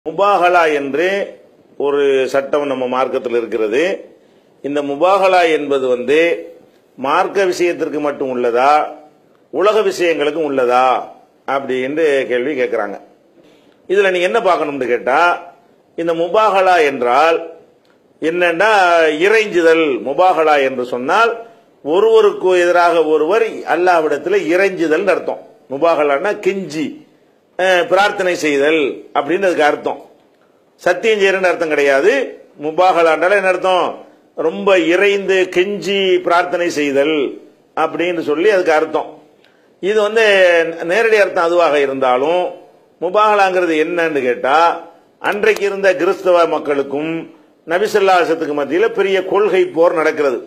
முபாகலா என்று ஒரு சட்டம் நம்ம மார்க்கத்தில் இருக்கிறது இந்த முபாகலா என்பது வந்து மார்க்க விஷயத்திற்கு மட்டும் உள்ளதா உலக விஷயங்களுக்கும் உள்ளதா அப்படின்னு கேள்வி கேட்கிறாங்க இதுல நீங்க என்ன பார்க்கணும்னு கேட்டா இந்த முபாகலா என்றால் என்னன்னா இறைஞ்சுதல் முபாகலா என்று சொன்னால் ஒருவருக்கு எதிராக ஒருவர் அல்லாவிடத்தில் இறைஞ்சுதல் அர்த்தம் முபாகலான்னா கெஞ்சி அஹ், பிரார்த்தனை செய்தல் அப்படின்னு அதுக்கு அர்த்தம் சத்தியம் செய்யறன்னு அர்த்தம் கிடையாது முபாகலாண்டால என்ன அர்த்தம் ரொம்ப இறைந்து கெஞ்சி பிரார்த்தனை செய்தல் அப்படின்னு சொல்லி அதுக்கு அர்த்தம் இது வந்து நேரடி அர்த்தம் அதுவாக இருந்தாலும் முபாகலாங்கிறது என்னன்னு கேட்டா அன்றைக்கு இருந்த கிறிஸ்தவ மக்களுக்கும் நபிசல்லாசத்துக்கு மத்தியில் பெரிய கொள்கை போர் நடக்கிறது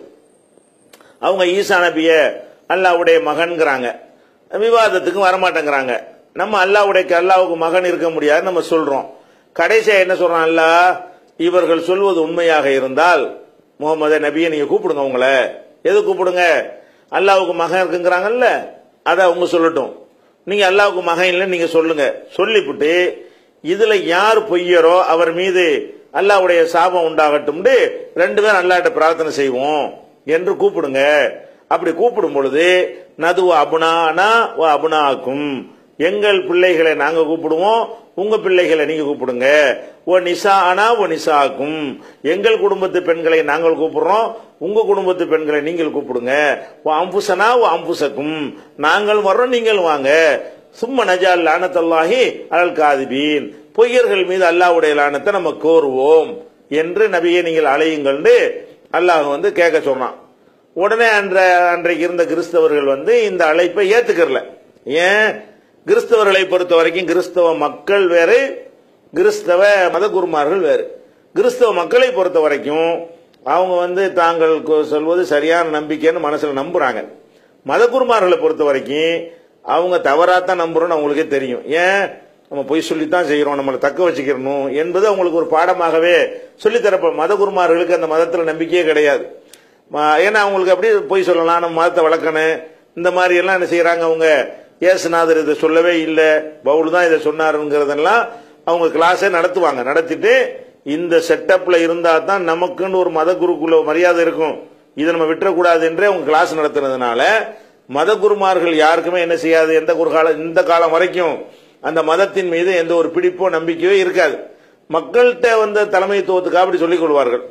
அவங்க ஈசா நபிய அல்லாவுடைய மகன்கிறாங்க விவாதத்துக்கு வரமாட்டேங்கிறாங்க நம்ம அல்லாவுடைய அல்லாவுக்கு மகன் இருக்க முடியாது நம்ம சொல்றோம் கடைசியா என்ன சொல்றோம் அல்லாஹ் இவர்கள் சொல்வது உண்மையாக இருந்தால் முகமது நபியை நீங்க கூப்பிடுங்க உங்கள எது கூப்பிடுங்க அல்லாவுக்கு மகன் இருக்குங்கிறாங்கல்ல அதை அவங்க சொல்லட்டும் நீங்க அல்லாவுக்கு மகன் இல்லை நீங்க சொல்லுங்க சொல்லிவிட்டு இதுல யார் பொய்யரோ அவர் மீது அல்லாவுடைய சாபம் உண்டாகட்டும்னு ரெண்டு பேரும் அல்லாட்ட பிரார்த்தனை செய்வோம் என்று கூப்பிடுங்க அப்படி கூப்பிடும் பொழுது நது அபுனானா வ அபுனாக்கும் எங்கள் பிள்ளைகளை நாங்க கூப்பிடுவோம் உங்க பிள்ளைகளை நீங்க கூப்பிடுங்க ஓ நிசா ஆனா ஓ நிசாக்கும் எங்கள் குடும்பத்து பெண்களை நாங்கள் கூப்பிடுறோம் உங்க குடும்பத்து பெண்களை நீங்கள் கூப்பிடுங்க ஓ அம்புசனா ஓ அம்புசக்கும் நாங்கள் வர்றோம் நீங்கள் வாங்க சும்ம நஜால் லானத்தல்லாஹி அலல் காதிபீன் பொய்யர்கள் மீது அல்லாஹ்வுடைய லானத்தை நம்ம கோருவோம் என்று நபியை நீங்கள் அழையுங்கள்னு அல்லாஹ் வந்து கேட்க சொன்னான் உடனே அன்ற அன்றைக்கு இருந்த கிறிஸ்தவர்கள் வந்து இந்த அழைப்பை ஏத்துக்கறல ஏன் கிறிஸ்தவர்களை பொறுத்த வரைக்கும் கிறிஸ்தவ மக்கள் வேறு கிறிஸ்தவ மதகுருமார்கள் வேறு கிறிஸ்தவ மக்களை பொறுத்த வரைக்கும் அவங்க வந்து தாங்கள் கொ- சொல்வது சரியான நம்பிக்கைன்னு மனசுல நம்புறாங்க மதகுருமார்களை பொறுத்த வரைக்கும் அவங்க தவறாத்தான் நம்புறோம்னு அவங்களுக்கே தெரியும் ஏன் நம்ம பொய் சொல்லித்தான் செய்யறோம் நம்மளை தக்க வச்சுக்கிறணும் என்பது அவங்களுக்கு ஒரு பாடமாகவே சொல்லித்தரப்ப மதகுருமார்களுக்கு அந்த மதத்துல நம்பிக்கையே கிடையாது ம- ஏன்னா அவங்களுக்கு அப்படியே பொய் சொல்லலாம் நம்ம மதத்தை வளர்க்கணும் இந்த மாதிரி எல்லாம் என்ன செய்யறாங்க அவங்க ஏசுநாதர் இதை சொல்லவே இல்லை பவுல் தான் இதை சொன்னாருங்கிறதெல்லாம் அவங்க கிளாஸே நடத்துவாங்க நடத்திட்டு இந்த செட்டப்ல இருந்தா தான் நமக்குன்னு ஒரு மத குருக்குள்ள மரியாதை இருக்கும் இதை நம்ம விட்டுறக்கூடாது என்றே அவங்க கிளாஸ் நடத்துனதுனால மத குருமார்கள் யாருக்குமே என்ன செய்யாது எந்த ஒரு காலம் இந்த காலம் வரைக்கும் அந்த மதத்தின் மீது எந்த ஒரு பிடிப்போ நம்பிக்கையோ இருக்காது மக்கள்கிட்ட வந்த தலைமைத்துவத்துக்காக அப்படி சொல்லிக் கொள்வார்கள்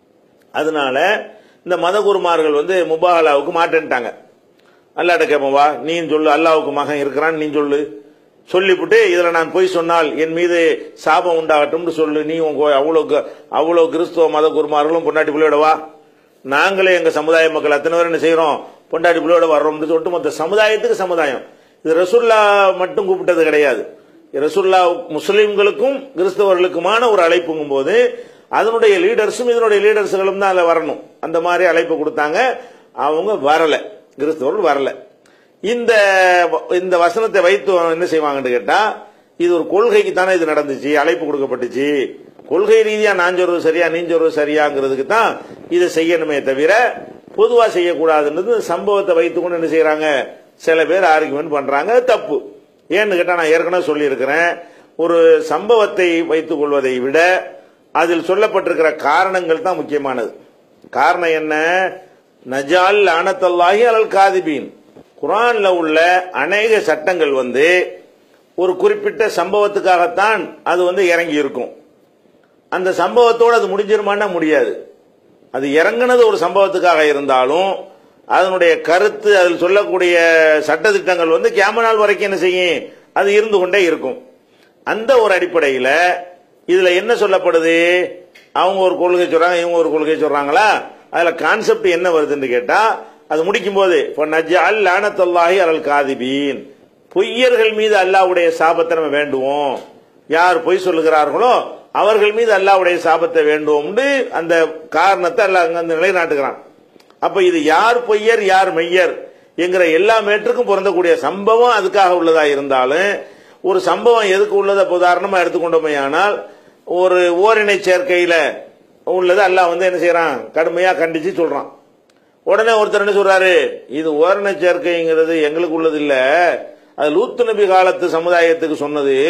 அதனால இந்த மதகுருமார்கள் வந்து முபாகலாவுக்கு மாட்டேன்ட்டாங்க அல்லாட்ட கேட்போம் வா நீ சொல்லு அல்லாவுக்கு மகன் இருக்கிறான் நீ சொல்லு சொல்லிவிட்டு இதுல நான் போய் சொன்னால் என் மீது சாபம் உண்டாகட்டும்னு சொல்லு நீ உங்க அவ்வளவு அவ்வளவு கிறிஸ்துவ மத குருமார்களும் பொண்டாட்டி பிள்ளையோட வா நாங்களே எங்க சமுதாய மக்கள் அத்தனை பேர் என்ன செய்யறோம் பொண்டாட்டி பிள்ளையோட வர்றோம்னு சொல்லிட்டு மொத்த சமுதாயத்துக்கு சமுதாயம் இது ரசுல்லா மட்டும் கூப்பிட்டது கிடையாது ரசுல்லா முஸ்லிம்களுக்கும் கிறிஸ்தவர்களுக்குமான ஒரு அழைப்புங்கும் போது அதனுடைய லீடர்ஸும் இதனுடைய லீடர்ஸ்களும் தான் அதுல வரணும் அந்த மாதிரி அழைப்பு கொடுத்தாங்க அவங்க வரல கிறிஸ்தவர்கள் வரல இந்த இந்த வசனத்தை வைத்து என்ன செய்வாங்கன்னு கேட்டா இது ஒரு கொள்கைக்கு தானே இது நடந்துச்சு அழைப்பு கொடுக்கப்பட்டுச்சு கொள்கை ரீதியா நான் சொல்றது சரியா நீ சொல்றது சரியாங்கிறதுக்கு தான் இதை செய்யணுமே தவிர பொதுவா செய்யக்கூடாதுன்றது சம்பவத்தை வைத்துக்கொண்டு என்ன செய்யறாங்க சில பேர் ஆர்குமெண்ட் பண்றாங்க அது தப்பு ஏன்னு கேட்டா நான் ஏற்கனவே சொல்லியிருக்கிறேன் ஒரு சம்பவத்தை வைத்துக் கொள்வதை விட அதில் சொல்லப்பட்டிருக்கிற காரணங்கள் தான் முக்கியமானது காரணம் என்ன நஜால் அனத்தல்லாஹி அலல் காதிபீன் குரான்ல உள்ள அநேக சட்டங்கள் வந்து ஒரு குறிப்பிட்ட சம்பவத்துக்காகத்தான் அது வந்து இறங்கி இருக்கும் அந்த சம்பவத்தோடு அது முடிஞ்சிருமான்னா முடியாது அது இறங்குனது ஒரு சம்பவத்துக்காக இருந்தாலும் அதனுடைய கருத்து அதில் சொல்லக்கூடிய சட்டதிட்டங்கள் வந்து கேம நாள் வரைக்கும் என்ன செய்யும் அது இருந்து கொண்டே இருக்கும் அந்த ஒரு அடிப்படையில இதுல என்ன சொல்லப்படுது அவங்க ஒரு கொள்கை சொல்றாங்க இவங்க ஒரு கொள்கை சொல்றாங்களா அதுல கான்செப்ட் என்ன வருதுன்னு கேட்டா அது முடிக்கும் போது நஜ்ஜால் லானத்தல்லாஹி அலல் காதிபீன் பொய்யர்கள் மீது அல்லாஹ்வுடைய சாபத்தை நம்ம வேண்டுவோம் யார் பொய் சொல்லுகிறார்களோ அவர்கள் மீது அல்லாஹ்வுடைய சாபத்தை வேண்டுவோம்னு அந்த காரணத்தை அல்லாஹ் அங்க அந்த நிலைநாட்டுகிறான் அப்ப இது யார் பொய்யர் யார் மெய்யர் என்கிற எல்லா மேற்றுக்கும் பொருந்தக்கூடிய சம்பவம் அதுக்காக உள்ளதா இருந்தாலும் ஒரு சம்பவம் எதுக்கு உள்ளதை இப்ப உதாரணமா எடுத்துக்கொண்டோமே ஆனால் ஒரு ஓரினை சேர்க்கையில உள்ளது அல்லாஹ் வந்து என்ன செய்யறான் கடுமையா கண்டிச்சு சொல்றான் உடனே ஒருத்தர் என்ன சொல்றாரு இது ஓரண சேர்க்கைங்கிறது எங்களுக்கு உள்ளது இல்ல அது லூத்து நபி காலத்து சமுதாயத்துக்கு சொன்னது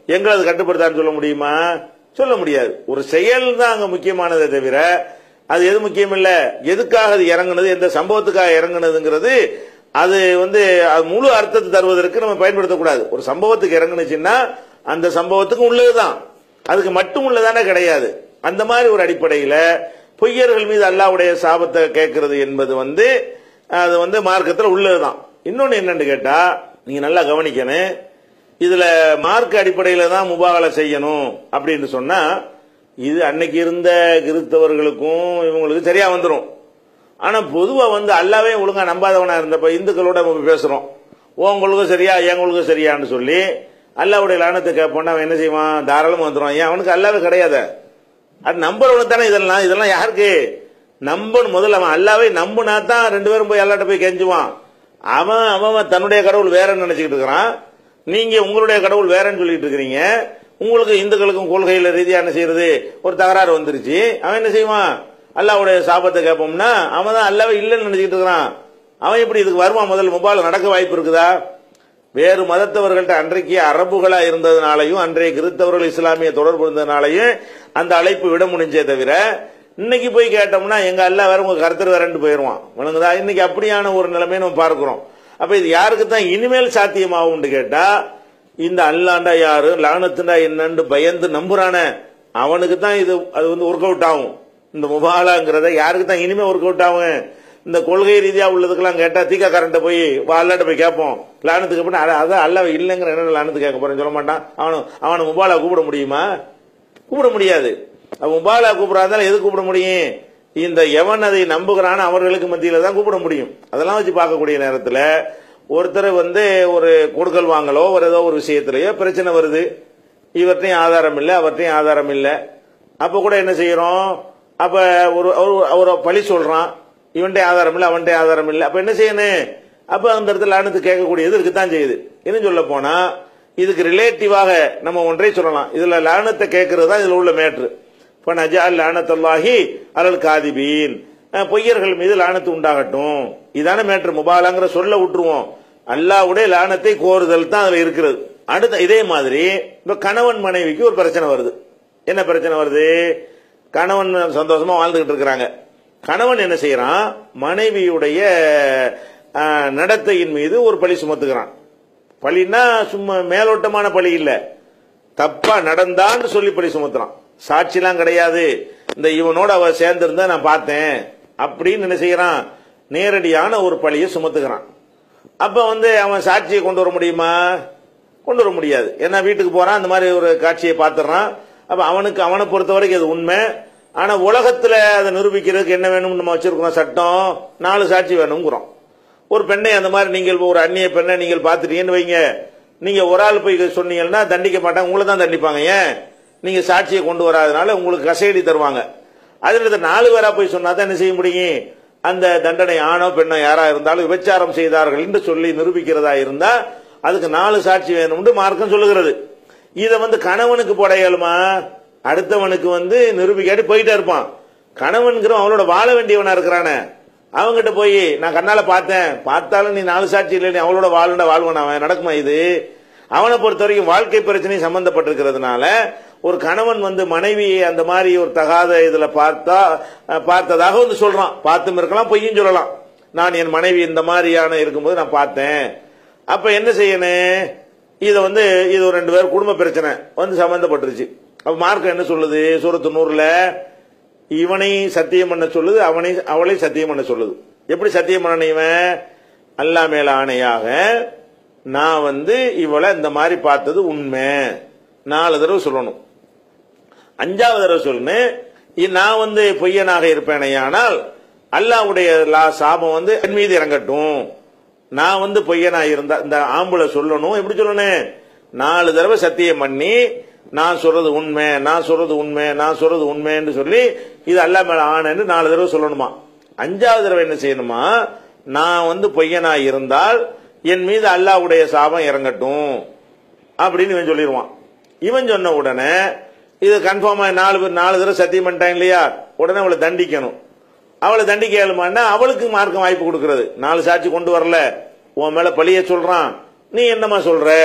எங்களது கட்டுப்படுத்தான்னு சொல்ல முடியுமா சொல்ல முடியாது ஒரு செயல் தான் அங்க முக்கியமானதே தவிர அது எது முக்கியம் இல்ல எதுக்காக அது இறங்குனது எந்த சம்பவத்துக்காக இறங்குனதுங்கிறது அது வந்து அது முழு அர்த்தத்தை தருவதற்கு நம்ம பயன்படுத்தக்கூடாது ஒரு சம்பவத்துக்கு இறங்குனுச்சுன்னா அந்த சம்பவத்துக்கு உள்ளதுதான் அதுக்கு மட்டும் உள்ளதானே கிடையாது அந்த மாதிரி ஒரு அடிப்படையில பொய்யர்கள் மீது அல்லாவுடைய சாபத்தை கேட்கறது என்பது வந்து அது வந்து மார்க்கத்தில் உள்ளதுதான் இன்னொன்னு என்னன்னு கேட்டா நீங்க நல்லா கவனிக்கணும் இதுல மார்க் அடிப்படையில தான் முபாகலை செய்யணும் அப்படின்னு சொன்னா இது அன்னைக்கு இருந்த கிறிஸ்தவர்களுக்கும் இவங்களுக்கு சரியா வந்துடும் ஆனா பொதுவா வந்து அல்லாவே ஒழுங்கா நம்பாதவனா இருந்தப்ப இந்துக்களோட நம்ம பேசுறோம் உங்களுக்கும் சரியா எங்களுக்கும் சரியான்னு சொல்லி அல்லாவுடைய லானத்தை கேட்போம்னா அவன் என்ன செய்வான் தாராளமா வந்துடும் ஏன் அவனுக்கு அல்லாவே கிடையாது அது நம்புறவனுக்கு தானே இதெல்லாம் இதெல்லாம் யாருக்கு நம்பணும் முதல்ல அவன் அல்லாவே நம்புனா தான் ரெண்டு பேரும் போய் எல்லாட்ட போய் கெஞ்சுவான் அவன் அவன் தன்னுடைய கடவுள் வேறன்னு நினைச்சுக்கிட்டு இருக்கிறான் நீங்க உங்களுடைய கடவுள் வேறன்னு சொல்லிட்டு இருக்கிறீங்க உங்களுக்கு இந்துக்களுக்கும் கொள்கையில ரீதியா என்ன செய்யறது ஒரு தகராறு வந்துருச்சு அவன் என்ன செய்வான் அல்லாவுடைய சாபத்தை கேட்போம்னா அவன் தான் அல்லாவே இல்லைன்னு நினைச்சிட்டு இருக்கிறான் அவன் எப்படி இதுக்கு வருவான் முதல் மொபைல் நடக்க வாய்ப்பு இருக்குதா வேறு மதத்தவர்கள்ட்ட அன்றைக்கு அரபுகளா இருந்ததுனாலையும் அன்றைய கிறிஸ்தவர்கள் இஸ்லாமிய தொடர்பு இருந்ததுனாலையும் அந்த அழைப்பு விட முடிஞ்சே தவிர இன்னைக்கு போய் கேட்டோம்னா எங்க அல்ல வேற உங்க கருத்தர் வேறன்ட்டு போயிருவான் விளங்குதா இன்னைக்கு அப்படியான ஒரு நிலைமையை நம்ம பார்க்கிறோம் அப்ப இது யாருக்கு தான் இனிமேல் சாத்தியமாகும்னு கேட்டா இந்த அல்லாண்டா யாரு லானத்துண்டா என்னன்னு பயந்து நம்புறானே அவனுக்கு தான் இது அது வந்து ஒர்க் அவுட் ஆகும் இந்த முபாலாங்கிறத யாருக்கு தான் இனிமே ஒர்க் அவுட் ஆகும் இந்த கொள்கை ரீதியா உள்ளதுக்கெல்லாம் கேட்டா தீக்கா கரண்ட போய் அல்லாட்ட போய் கேட்போம் லானத்துக்கு அப்புறம் அட- அதான் அல்ல இல்லைங்கிற என்ன லானத்து கேட்க போறேன்னு சொல்ல மாட்டான் அவனு அவனை முபாலா கூப்பிட முடியுமா கூப்பிட முடியாது அவன் முபாலா கூப்பிடாதால எது கூப்பிட முடியும் இந்த எவன் அதை நம்புகிறான் அவர்களுக்கு மத்தியில தான் கூப்பிட முடியும் அதெல்லாம் வச்சு பார்க்கக்கூடிய நேரத்தில் ஒருத்தர் வந்து ஒரு கொடுக்கல் வாங்கலோ ஒரு ஏதோ ஒரு விஷயத்திலேயோ பிரச்சனை வருது இவர்ட்டையும் ஆதாரம் இல்லை அவர்ட்டையும் ஆதாரம் இல்லை அப்ப கூட என்ன செய்யறோம் அப்ப ஒரு ஒரு- ஒரு பழி சொல்றான் இவன்ட்டே ஆதாரம் இல்லை அவன்கிட்ட ஆதாரம் இல்லை அப்ப என்ன செய்யணும் அப்ப அந்த இடத்துல லானத்து கேட்கக்கூடியது இருக்குதான் செய்யுது இன்னும் சொல்ல போனா இதுக்கு ரிலேட்டிவாக நம்ம ஒன்றை சொல்லலாம் இதுல லானத்தை கேட்கறது தான் இதுல உள்ள மேட்ரு இப்ப நஜால் லானத்தல்லாஹி அலல் காதிபீன் அஹ் பொய்யர்கள் மீது லானத்து உண்டாகட்டும் இதான மேட்ரு முபாலாங்கிற சொல்ல விட்டுருவோம் அல்லாவுடைய லானத்தை கோருதல் தான் அதுல இருக்கிறது அடுத்த இதே மாதிரி இப்ப கணவன் மனைவிக்கு ஒரு பிரச்சனை வருது என்ன பிரச்சனை வருது கணவன் சந்தோஷமா வாழ்ந்துகிட்டு இருக்கிறாங்க கணவன் என்ன செய்யறான் மனைவியுடைய அஹ், நடத்தையின் மீது ஒரு பழி சுமத்துகிறான் பழின்னா சும்மா மேலோட்டமான பழி இல்ல தப்பா நடந்தான்னு சொல்லி பழி சுமத்துறான் சாட்சிலாம் கிடையாது இந்த இவனோட அவ சேர்ந்திருந்தா நான் பார்த்தேன் அப்படின்னு என்ன செய்யறான் நேரடியான ஒரு பழியை சுமத்துகிறான் அப்ப வந்து அவன் சாட்சியை கொண்டு வர முடியுமா கொண்டு வர முடியாது ஏன்னா வீட்டுக்கு போறான் அந்த மாதிரி ஒரு காட்சியை பார்த்துறான் அப்ப அவனுக்கு அவனை பொறுத்த வரைக்கும் அது உண்மை ஆனா உலகத்துல அதை நிரூபிக்கிறதுக்கு என்ன வேணும்னு நம்ம வச்சிருக்கிறோம் சட்டம் நாலு சாட்சி வேணுங்கிறோம் ஒரு பெண்ணை அந்த மாதிரி நீங்கள் ஒரு அந்நிய பெண்ணை நீங்கள் பார்த்துட்டீங்கன்னு வைங்க நீங்க ஒரு ஆள் போய் சொன்னீங்கன்னா தண்டிக்க மாட்டாங்க உங்களை தான் தண்டிப்பாங்க ஏன் நீங்க சாட்சியை கொண்டு வராதனால உங்களுக்கு கசையடி தருவாங்க அதுல நாலு பேரா போய் சொன்னா தான் என்ன செய்ய முடியும் அந்த தண்டனை ஆணோ பெண்ணோ யாரா இருந்தாலும் விபச்சாரம் செய்தார்கள் என்று சொல்லி நிரூபிக்கிறதா இருந்தா அதுக்கு நாலு சாட்சி வேணும்னு மார்க்கம் சொல்லுகிறது இதை வந்து கணவனுக்கு போட இயலுமா அடுத்தவனுக்கு வந்து நிரூபிக்காட்டி போயிட்டே இருப்பான் கணவன்கிறவன் அவனோட வாழ வேண்டியவனா இருக்கிறானே அவங்கிட்ட போய் நான் கண்ணால பார்த்தேன் பார்த்தாலும் நீ நாலு சாட்சி இல்லை நீ அவளோட வாழ்ண்ட வாழ்வன் அவன் நடக்குமா இது அவனை பொறுத்த வரைக்கும் வாழ்க்கை பிரச்சனை சம்பந்தப்பட்டிருக்கிறதுனால ஒரு கணவன் வந்து மனைவியை அந்த மாதிரி ஒரு தகாத இதுல பார்த்தா அஹ், பார்த்ததாக வந்து சொல்றான் பார்த்தும் இருக்கலாம் பொய்யும் சொல்லலாம் நான் என் மனைவி இந்த மாதிரியான இருக்கும்போது நான் பார்த்தேன் அப்ப என்ன செய்யணும் இதை வந்து இது ஒரு ரெண்டு பேர் குடும்ப பிரச்சனை வந்து சம்பந்தப்பட்டுருச்சு அப்ப மார்க்கம் என்ன சொல்லுது சூரத்து நூறுல இவனை சத்தியம் பண்ண சொல்லுது அவனை அவளை சத்தியம் பண்ண சொல்லுது எப்படி சத்தியம் பண்ணணும் இவன் அல்லா மேல ஆணையாக நான் வந்து இவளை இந்த மாதிரி பார்த்தது உண்மை நாலு தடவை சொல்லணும் அஞ்சாவது தடவை சொல்லணும் இ- நான் வந்து பொய்யனாக இருப்பேனையானால் அல்லாவுடைய லா சாபம் வந்து என் மீது இறங்கட்டும் நான் வந்து பொய்யனா இருந்தா இந்த ஆம்பளை சொல்லணும் எப்படி சொல்லணும் நாலு தடவை சத்தியம் பண்ணி நான் சொல்றது உண்மை நான் சொல்றது உண்மை நான் சொல்றது உண்மைன்னு சொல்லி இது அல்லா மேல ஆணைன்னு நாலு தடவை சொல்லணுமா அஞ்சாவது தடவை என்ன செய்யணுமா நான் வந்து பொய்யனா இருந்தால் என் மீது அல்லாவுடைய சாபம் இறங்கட்டும் அப்படின்னு இவன் சொல்லிடுவான் இவன் சொன்ன உடனே இது கன்ஃபார்மா நாலு பேர் நாலு தடவை சத்தியம் பண்ணிட்டாங்க இல்லையா உடனே அவளை தண்டிக்கணும் அவளை தண்டிக்க இயலுமான்னா அவளுக்கு மார்க்கம் வாய்ப்பு கொடுக்கிறது நாலு சாட்சி கொண்டு வரல உன் மேல பழிய சொல்றான் நீ என்னமா சொல்ற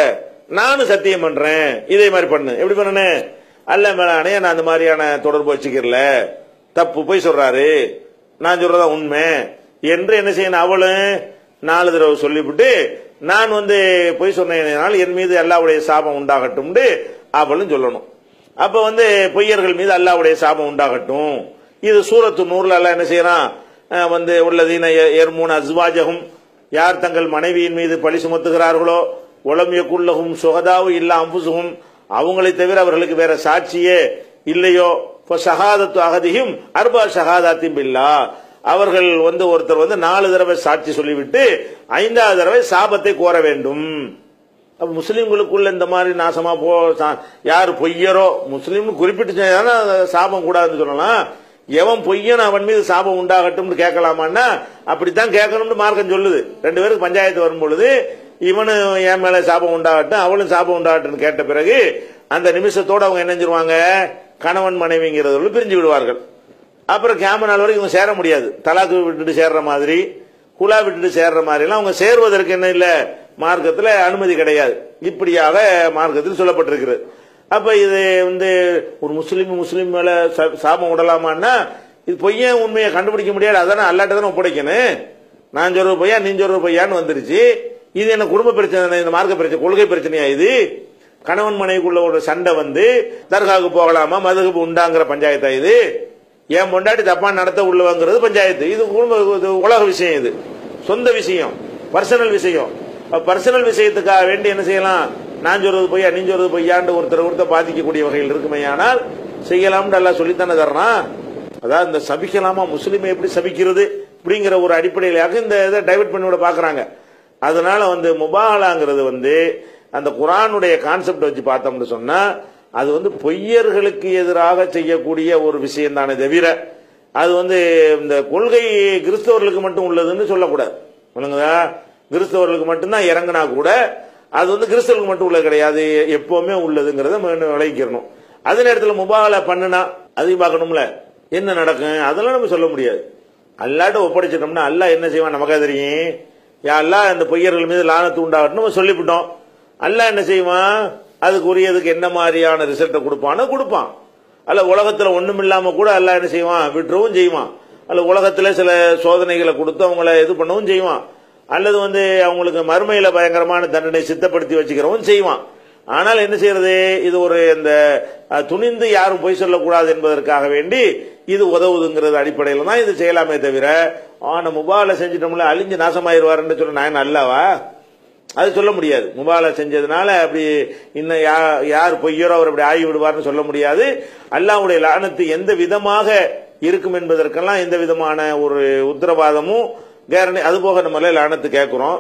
நானும் சத்தியம் பண்றேன் இதே மாதிரி பண்ணு எப்படி பண்ணனு அல்ல மேலானே நான் அந்த மாதிரியான தொடர்பு வச்சுக்கிறல தப்பு போய் சொல்றாரு நான் சொல்றதா உண்மை என்று என்ன செய்யணும் அவளும் நாலு தடவை சொல்லிவிட்டு நான் வந்து பொய் சொன்னேனால் என் மீது அல்லாவுடைய சாபம் உண்டாகட்டும்னு அவளும் சொல்லணும் அப்ப வந்து பொய்யர்கள் மீது அல்லாவுடைய சாபம் உண்டாகட்டும் இது சூரத்து நூறுல எல்லாம் என்ன செய்யறான் அஹ் வந்து உள்ளதீன எர்மூன் அஸ்வாஜகும் யார் தங்கள் மனைவியின் மீது பழி சுமத்துகிறார்களோ உளமியக்குள்ளகும் சுகதாவு இல்ல அம்புசுகும் அவங்களை தவிர அவர்களுக்கு வேற சாட்சியே இல்லையோ சகாதத்து அகதியும் அர்பா சகாதாத்தின் பில்லா அவர்கள் வந்து ஒருத்தர் வந்து நாலு தடவை சாட்சி சொல்லிவிட்டு ஐந்தாவது தடவை சாபத்தை கோர வேண்டும் அப்ப முஸ்லிம்களுக்குள்ள இந்த மாதிரி நாசமா போ சா- யார் பொய்யரோ முஸ்லீம் குறிப்பிட்டு செஞ்சாதானே அது சாபம் கூடாதுன்னு சொல்லலாம் எவன் பொய்யன் அவன் மீது சாபம் உண்டாகட்டும்னு கேட்கலாமான்னா அப்படித்தான் கேட்கணும்னு மார்க்கம் சொல்லுது ரெண்டு பேருக்கு பஞ்சாயத்து வரும் பொழுது இவனு என் மேல சாபம் உண்டாகட்டும் அவளும் சாபம் உண்டாகட்டும் கேட்ட பிறகு அந்த நிமிஷத்தோட அவங்க என்ன செஞ்சிருவாங்க கணவன் மனைவிங்கிறதுல பிரிஞ்சு விடுவார்கள் அப்புறம் கேம நாள் வரைக்கும் இவங்க சேர முடியாது தலாக்கு விட்டுட்டு சேர்ற மாதிரி குலா விட்டுட்டு சேர்ற மாதிரி எல்லாம் அவங்க சேர்வதற்கு என்ன இல்ல மார்க்கத்தில் அனுமதி கிடையாது இப்படியாக மார்க்கத்தில் சொல்லப்பட்டிருக்கிறது அப்ப இது வந்து ஒரு முஸ்லீம் முஸ்லீம் மேல ச- சாபம் விடலாமான்னா இது பொய்யன் உண்மையை கண்டுபிடிக்க முடியாது அதானே அல்லாட்ட தானே ஒப்படைக்கணும் நான் சொல்றது பொய்யா நீ சொல்றது பொய்யான்னு வந்துருச்சு இது என்ன குடும்ப பிரச்சனை தானே, இந்த மார்க்க பிரச்சனை கொள்கை பிரச்சனையா இது கணவன் மனைவிக்குள்ள ஒரு சண்டை வந்து தர்காவுக்கு போகலாமா மதுகுப்பு உண்டாங்கிற பஞ்சாயத்தா இது என் பொண்டாட்டி தப்பா நடத்த உள்ளவங்கிறது பஞ்சாயத்து இது குடும்ப இது உலக விஷயம் இது சொந்த விஷயம் பர்சனல் விஷயம் பர்சனல் விஷயத்துக்காக வேண்டி என்ன செய்யலாம் நான் சொல்றது பொய்யா நீ சொல்றது பொய்யாண்டு ஒருத்தர் ஒருத்தர் பாதிக்கக்கூடிய வகையில் இருக்குமே ஆனால் செய்யலாம்னு எல்லாம் சொல்லித்தானே தர்றான் அதாவது இந்த சபிக்கலாமா முஸ்லீமை எப்படி சபிக்கிறது அப்படிங்கிற ஒரு அடிப்படையிலாக இந்த இதை டைவர்ட் பண்ணி விட பாக்குறாங்க அதனால வந்து முபாலாங்கிறது வந்து அந்த குரானுடைய கான்செப்ட் வச்சு பார்த்தோம்னு சொன்னா அது வந்து பொய்யர்களுக்கு எதிராக செய்யக்கூடிய ஒரு விஷயம் தானே தவிர அது வந்து இந்த கொள்கை கிறிஸ்தவர்களுக்கு மட்டும் உள்ளதுன்னு சொல்லக்கூடாது ஒழுங்குதா கிறிஸ்தவர்களுக்கு மட்டும்தான் இறங்கினா கூட அது வந்து கிறிஸ்தவர்களுக்கு மட்டும் உள்ளது கிடையாது எப்பவுமே உள்ளதுங்கிறத மீண்டும் விளைவிக்கிறணும் அதே நேரத்தில் முபாகலா பண்ணுனா அதையும் பார்க்கணும்ல என்ன நடக்கும் அதெல்லாம் நம்ம சொல்ல முடியாது அல்லாட்ட ஒப்படைச்சிட்டோம்னா அல்லாஹ் என்ன செய்வான் நமக்கா தெரியும் யா அல்லாஹ் இந்த பொய்யர்கள் மீது லானத்து உண்டாகட்டும் நம்ம சொல்லிவிட்டோம் அல்லாஹ் என்ன செய்வான் அதுக்கு உரியதுக்கு என்ன மாதிரியான ரிசல்ட்டை கொடுப்பானோ கொடுப்பான் அல்ல உலகத்துல ஒண்ணும் இல்லாம கூட அல்லாஹ் என்ன செய்வான் விட்டுறவும் செய்வான் அல்ல உலகத்துல சில சோதனைகளை கொடுத்து அவங்கள இது பண்ணவும் செய்வான் அல்லது வந்து அவங்களுக்கு மறுமையில பயங்கரமான தண்டனை சித்தப்படுத்தி வச்சுக்கிறவும் செய்வான் ஆனால் என்ன செய்யறது இது ஒரு இந்த அஹ், துணிந்து யாரும் பொய் சொல்லக்கூடாது என்பதற்காக வேண்டி இது உதவுதுங்கிறது அடிப்படையில் தான் இது செய்யலாமே தவிர ஆன முபால செஞ்சிட்டோம்ல அழிஞ்சு நாசமாயிருவாருன்னு சொல்ல நான் நல்லாவா அது சொல்ல முடியாது முபால செஞ்சதுனால அப்படி இன்னும் யா- யார் பொய்யரோ அவர் அப்படி ஆகி விடுவார்னு சொல்ல முடியாது அல்லாஹ்வுடைய லானத்து எந்த விதமாக இருக்கும் என்பதற்கெல்லாம் எந்த விதமான ஒரு உத்தரவாதமும் கேரண்டி அது போக நம்ம லானத்து கேட்கிறோம்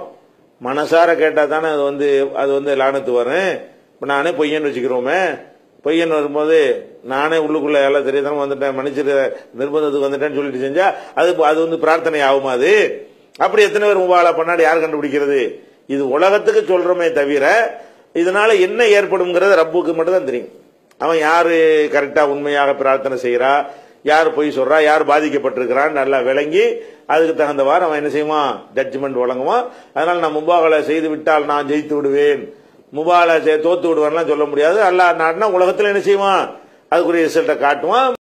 மனசார கேட்டா தானே அது வந்து அது வந்து லானத்து வரும் இப்ப நானே பொய்யன் வச்சுக்கிறோமே பொய்யன் வரும்போது நானே உள்ளுக்குள்ள எல்லாம் தெரியாதானே வந்துட்டேன் மன்னிச்சிரு நிர்பந்தத்துக்கு வந்துட்டேன்னு சொல்லிட்டு செஞ்சா அது அது வந்து பிரார்த்தனை ஆகுமா அது அப்படி எத்தனை பேர் முபாலா பண்ணாடி யார் கண்டுபிடிக்கிறது இது உலகத்துக்கு சொல்றோமே தவிர இதனால என்ன ஏற்படும்ங்கிறது ரப்புக்கு மட்டும் தான் தெரியும் அவன் யாரு கரெக்டா உண்மையாக பிரார்த்தனை செய்யறா யார் பொய் சொல்றா யார் பாதிக்கப்பட்டிருக்கிறான் நல்லா விளங்கி அதுக்கு தகுந்தவாறு அவன் என்ன செய்வான் ஜட்ஜ்மெண்ட் வழங்குவான் அதனால நான் முபாகலை செய்து விட்டால் நான் ஜெயித்து விடுவேன் முபாகலை தோத்து விடுவேன்லாம் சொல்ல முடியாது அல்லாஹ் நாடுனா உலகத்துல என்ன செய்வான் அதுக்குரிய ரிசல்ட்டை காட்டுவான்